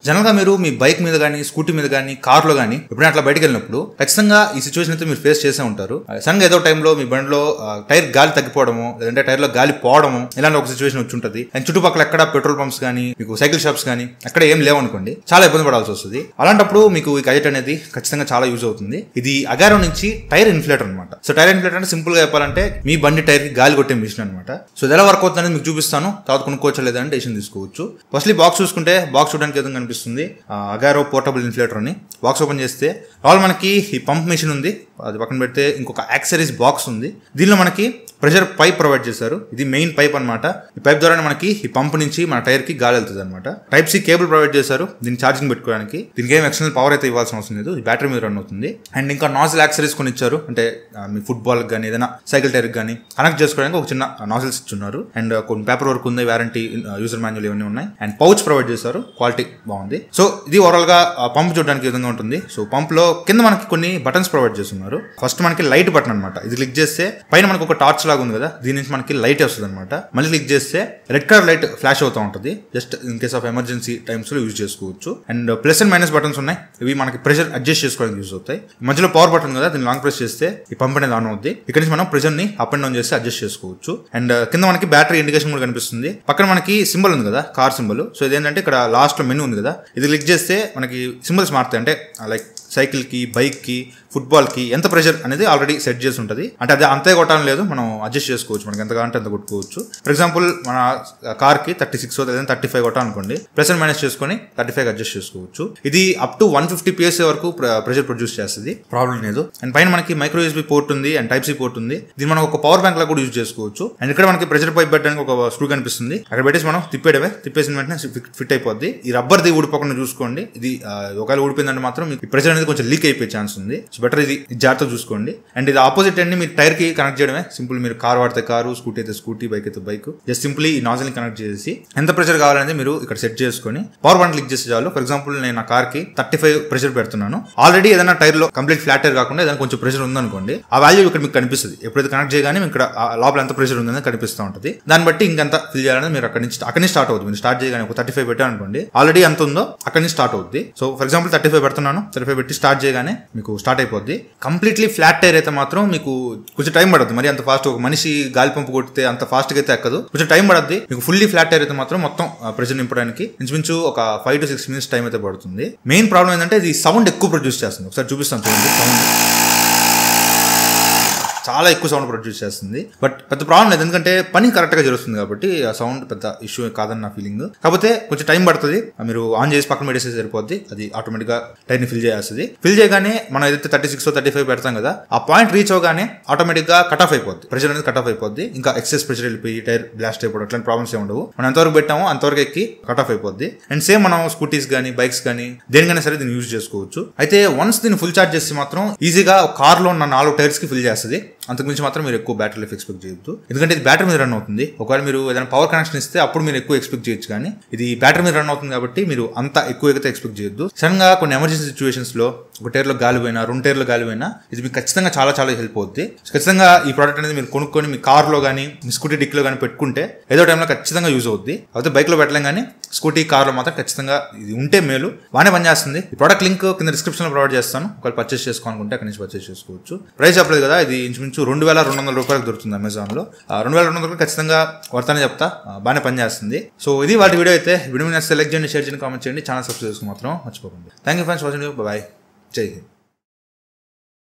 general గా మీరు మీ bike మీద కానీ స్కూటీ మీద కానీ కార్ లో కానీ ఎప్పుడైనా అట్లా బయటకు వెళ్ళినప్పుడు ఖచ్చితంగా ఈ సిచ్యువేషన్ అయితే మీరు ఫేస్ చేసే ఉంటారు సడన్ గా ఏదో టైంలో మీ బండిలో ఆ, టైర్ గాలి తగ్గిపోవడము లేదంటే టైర్ లో గాలి పోవడము ఇలాంటి ఒక సిచ్యువేషన్ వచ్చి ఉంటుంది అండ్ చుట్టుపక్కల ఎక్కడ పెట్రోల్ పంప్స్ కానీ మీకు సైకిల్ షాప్స్ కానీ అక్కడ ఏం లేవనుకోండి చాలా ఇబ్బంది పడాల్సి వస్తుంది అలాంటప్పుడు మీకు ఈ గజెట్ అనేది ఖచ్చితంగా చాలా యూజ్ అవుతుంది ఇది అగారో నుంచి టైర్ ఇన్ఫ్లేటర్ అనమాట సో టైర్ ఇన్ఫ్లేటర్ అంటే సింపుల్ గా చెప్పాలంటే మీ బండి టైర్ కి గాలి కొట్టే మిషన్ అనమాట సో ఇది ఎలా వర్క్ అవుతుంది అనేది మీకు చూపిస్తాను తర్వాత కొనుక్కోవచ్చా లేదంటే డెసిషన్ తీసుకోవచ్చు ఫస్ట్లీ బాక్స్ చూసుకుంటే బాక్స్ చూడడానికి ఏదో కనిపిస్తుంది అగారో పోర్టబుల్ ఇన్ఫ్లేటర్ అని బాక్స్ ఓపెన్ చేస్తే వాళ్ళు మనకి ఈ పంప్ మిషన్ ఉంది అది పక్కన పెడితే ఇంకొక యాక్సరీస్ బాక్స్ ఉంది దీనిలో మనకి ప్రెషర్ పైప్ ప్రొవైడ్ చేశారు ఇది మెయిన్ పైప్ అన్నమాట ఈ పైప్ ద్వారా మనకి ఈ పంప్ నుంచి మన టైర్ కి గాలి వెళ్తుంది అనమాట టైప్ సి కేబుల్ ప్రొవైడ్ చేశారు దీన్ని ఛార్జింగ్ పెట్టుకోవడానికి దీనికి ఏం ఎక్స్టర్నల్ పవర్ అయితే ఇవ్వాల్సిన అవసరం లేదు ఈ బ్యాటరీ మీద రన్ అవుతుంది అండ్ ఇంకా నాజిల్ యాక్సరీస్ కొన్ని ఇచ్చారు అంటే ఆ, మీ ఫుట్బాల్ కానీ ఏదైనా సైకిల్ టైర్ కానీ కనెక్ట్ చేసుకోవడానికి ఒక చిన్న నాజిల్స్ ఇచ్చున్నారు అండ్ కొన్ని పేపర్ వర్క్ ఉంది వారంటీ యూజర్ మాన్యువల్ ఇవన్నీ ఉన్నాయి అండ్ పౌచ్ ప్రొవైడ్ చేశారు క్వాలిటీ బాగుంది సో ఇది ఓవరాల్ గా పంప్ చూడడానికి ఈ విధంగా ఉంటుంది సో పంప్ లో కింద మనకి కొన్ని బటన్స్ ప్రొవైడ్ చేస్తున్నారు ఫస్ట్ మనకి లైట్ బటన్ అనమాట ఇది క్లిక్ చేస్తే పైన మనకు ఒక టార్చ్ లాగా ఉంది కదా దీని నుంచి మనకి లైట్ వస్తుంది అనమాట మళ్ళీ క్లిక్ చేస్తే రెడ్ కలర్ లైట్ ఫ్లాష్ అవుతూ ఉంటుంది just in case of emergency times లో యూజ్ చేసుకోవచ్చు and plus and minus buttons ఉన్నాయి ఇవి మనకి ప్రెషర్ అడ్జస్ట్ చేసుకోవడానికి యూజ్ అవుతాయి మధ్యలో పవర్ బటన్ కదా దీన్ని లాంగ్ ప్రెస్ చేస్తే ఈ పంప్ అనేది ఆన్ అవుద్ది ఇక్కడ నుంచి మనం ప్రెషర్ ని అప్ అండ్ డౌన్ చేసి అడ్జస్ట్ చేసుకోవచ్చు అండ్ కింద మనకి బ్యాటరీ ఇండికేషన్ కూడా కనిపిస్తుంది పక్కన మనకి సింబల్ ఉంది కదా కార్ సింబల్ సో ఇదేంటంటే ఇక్కడ లాస్ట్ లో మెనూ ఉంది కదా ఇది క్లిక్ చేస్తే మనకి సింబల్స్ మారుతాయి అంటే లైక్ సైకిల్ కి బైక్ కి ఫుట్బాల్ కి ఎంత ప్రెషర్ అనేది ఆల్రెడీ సెట్ చేసి ఉంటుంది అంటే అది అంతే కొట్టాలని లేదు మనం అడ్జస్ట్ చేసుకోవచ్చు మనకి ఎంత కావాలంటే అంత కొట్టుకోవచ్చు ఫర్ ఎగ్జాంపుల్ మన కార్ కి థర్టీ సిక్స్ లేదా థర్టీ ఫైవ్ కొట్టాలనుకోండి ప్రెస్ అండ్ మైనస్ చేసుకొని థర్టీ ఫైవ్ అడ్జస్ట్ చేసుకోవచ్చు ఇది up to one fifty PS వరకు ప్రెషర్ ప్రొడ్యూస్ చేస్తుంది ప్రాబ్లం లేదు అండ్ పైన మనకి మైక్రో యూఎస్బీ పోర్ట్ ఉంది అండ్ టైప్ సి పోర్ట్ ఉంది దీన్ని మనం ఒక పవర్ బ్యాంక్ లా కూడా యూజ్ చేసుకోవచ్చు అండ్ ఇక్కడ మనకి ప్రెషర్ పైప్ పెట్టడానికి ఒక స్క్రూ కనిపిస్తుంది అక్కడ పెట్టేసి మనం తిప్పేయడమే తిప్పేసిన వెంటనే ఫిట్ అయిపోద్ది ఈ రబ్బర్ది ఊడిపోకుండా చూసుకోండి ఇది ఆ, ఒకవేళ ఊడిపోయిందంటే మాత్రం మీకు ఈ ప్రెషర్ అనేది కొంచెం లీక్ అయిపోయే ఛాన్స్ ఉంది సో బెటర్ ఇది ఇది జాగ్రత్తగా చూసుకోండి అండ్ ఇది ఆపోజిట్ అండి మీరు టైర్ కి కనెక్ట్ చేయడమే సింపుల్ మీరు కార్ వాడితే కారు స్కూటీ అయితే స్కూటీ బైక్ అయితే బైక్ జస్ట్ సింప్లీ ఈ నాజిల్ కనెక్ట్ చేసి ఎంత ప్రెషర్ కావాలనేది మీరు ఇక్కడ సెట్ చేసుకొని పవర్ బటన్ క్లిక్ చేసి చాలు ఫర్ ఎగ్జాంపుల్ నేను నా కార్ కి థర్టీ ఫైవ్ ప్రెషర్ పెడుతున్నాను ఆల్రెడీ ఏదైనా టైర్ లో కంప్లీట్ ఫ్లాట్ టైర్ కాకుండా ఏదైనా కొంచెం ప్రెషర్ ఉందనుకోండి ఆ వాల్యూ ఇక్కడ మీకు కనిపిస్తుంది ఎప్పుడైతే కనెక్ట్ చేయగానే మీకు ఇక్కడ ఆ లోపల ఎంత ప్రెషర్ ఉందని కనిపిస్తూ ఉంటుంది దాన్ని బట్టి ఇంకెంత ఫిల్ చేయాలని మీరు అక్కడి నుంచి అక్కడి నుంచి స్టార్ట్ అవుతుంది మీరు స్టార్ట్ చేయగానే ఒక థర్టీ ఫైవ్ పెట్టాను అనుకోండి ఆల్రెడీ ఎంత ఉందో అక్కడి నుంచి స్టార్ట్ అవుద్ది so for example thirty five పెడుతున్నాను థర్టీ ఫైవ్ పెట్టి స్టార్ట్ చేయగానే మీకు స్టార్ట్ అయిపోద్ది కంప్లీట్లీ ఫ్లాట్ టైర్ అయితే మాత్రం మీకు కొంచెం టైం పడుతుంది మరి అంత ఫాస్ట్ ఒక మనిషి గాలి పంపు కొడితే అంత ఫాస్ట్ గా అయితే ఎక్కదు కొంచెం టైం పడుద్ది మీకు ఫుల్లీ ఫ్లాట్ టైర్ అయితే మాత్రం మొత్తం ప్రెషర్ నింపడానికి ఇంచుమించు ఒక five to six minutes time అయితే పడుతుంది మెయిన్ ప్రాబ్లం ఏంటంటే ఇది సౌండ్ ఎక్కువ ప్రొడ్యూస్ చేస్తుంది ఒకసారి చూపిస్తాను చూడండి సౌండ్ చాలా ఎక్కువ సౌండ్ ప్రొడ్యూస్ చేస్తుంది బట్ పెద్ద ప్రాబ్లం లేదు ఎందుకంటే పని కరెక్ట్ గా జరుగుతుంది కాబట్టి ఆ సౌండ్ పెద్ద ఇష్యూ కాదని నా ఫీలింగ్ కాకపోతే కొంచెం టైం పడుతుంది మీరు ఆన్ చేసి పక్కన పెట్టేస్తే సరిపోద్ది అది ఆటోమేటిక్ గా టైర్ ని ఫిల్ చేస్తుంది ఫిల్ చేయగానే మనం ఏదైతే థర్టీ సిక్స్ థర్టీ ఫైవ్ పెడతాం కదా ఆ పాయింట్ రీచ్ అవగానే ఆటోమేటిక్ గా కట్ ఆఫ్ అయిపోద్ది ప్రెషర్ అనేది కట్ ఆఫ్ అయిపోద్ది ఇంకా ఎక్సెస్ ప్రెషర్ వెళ్ళిపోయి టైర్ బ్లాస్ట్ అయిపోవడం అట్లాంటి ప్రాబ్లమ్స్ ఏమి ఉండవు మనం ఎంతవరకు పెట్టామో అంతవరకు ఎక్కి కట్ ఆఫ్ అయిపోద్ది అండ్ సేమ్ మనం స్కూటీస్ కానీ బైక్స్ కానీ దేనికైనా సరే దీన్ని యూజ్ చేసుకోవచ్చు అయితే వన్స్ దీన్ని ఫుల్ చార్జ్ చేస్తే మాత్రం ఈజీగా కార్ లో ఉన్న నాలుగు టైర్స్ కి ఫిల్ చేస్తుంది అంతకుమించి మాత్రం మీరు ఎక్కువ బ్యాటరీ లైఫ్ ఎక్స్పెక్ట్ చేయొద్దు ఎందుకంటే ఇది బ్యాటరీ మీద రన్ అవుతుంది ఒకవేళ మీరు ఏదైనా పవర్ కనెక్షన్ ఇస్తే అప్పుడు మీరు ఎక్కువ ఎక్స్పెక్ట్ చేయొచ్చు కానీ ఇది బ్యాటరీ మీద రన్ అవుతుంది కాబట్టి మీరు అంత ఎక్కువ అయితే ఎక్స్పెక్ట్ చేయొద్దు సడన్ గా కొన్ని ఎమర్జెన్సీ సిచ్యువేషన్స్ లో ఒక టైర్ లో గాలి పోయినా రెండు టైర్లో గాలి పోయినా ఇది మీకు ఖచ్చితంగా చాలా చాలా హెల్ప్ అవుద్ది ఖచ్చితంగా ఈ ప్రోడక్ట్ అనేది మీరు కొనుక్కొని మీ కార్ లో కానీ మీ స్కూటీ డిక్లో కానీ పెట్టుకుంటే ఏదో టైంలో ఖచ్చితంగా యూజ్ అవుద్ది అయితే బైక్ లో పెట్టలేం కానీ స్కూటీ కార్ లో మాత్రం ఖచ్చితంగా ఇది ఉంటే మేలు బాగానే పనిచేస్తుంది ఈ ప్రోడక్ట్ లింక్ కింద డిస్క్రిప్షన్ లో ప్రొవైడ్ చేస్తాను ఒకవేళ పర్చేస్ చేసుకోవాలనుకుంటే అక్కడి నుంచి పర్చేస్ చేసుకోవచ్చు ప్రైస్ చెప్పలేదు కదా ఇది ఇంచుమించు రెండు వేల రెండు వందల రూపాయలకు దొరుకుతుంది అమెజాన్ లో రెండు వేల రెండు వందలు ఖచ్చితంగా వర్తనే చెప్తా ఆ, బాగానే పనిచేస్తుంది సో ఇది వాటి వీడియో అయితే వీడియో సెలెక్ట్ చేయండి షేర్ చేయండి కామెంట్ చేయండి ఛానల్ సబ్స్క్రైబ్ చేసుకుని మాత్రం మర్చిపోకండి thank you friends watching bye జై హింద్